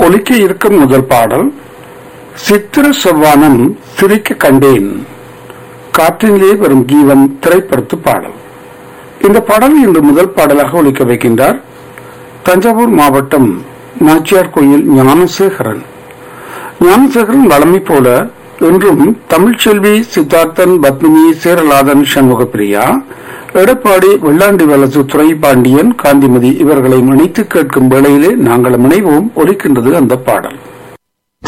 ஒலிக்க இருக்கும் முதல் பாடல் சித்திர செவ்வானம் சிரிக்க கண்டேன் காற்றினிலே வரும் கீதம் திரைப்படத்து பாடல் இந்த பாடல் இன்று முதல் பாடலாக ஒலிக்க வைக்கின்றார் தஞ்சாவூர் மாவட்டம் நாச்சியார் கோயில் ஞானசேகரன் ஞானசேகரன் வளமை போல இன்றும் தமிழ்ச்செல்வி சித்தார்த்தன் பத்மினி சேரலாதன் சண்முகப்பிரியா எடப்பாடி வெள்ளாண்டி வலசு துறை பாண்டியன் காந்திமதி இவர்களை இணைத்து கேட்கும் வேளையிலே நாங்கள் இணைவோம் ஒலிக்கின்றது அந்த பாடல்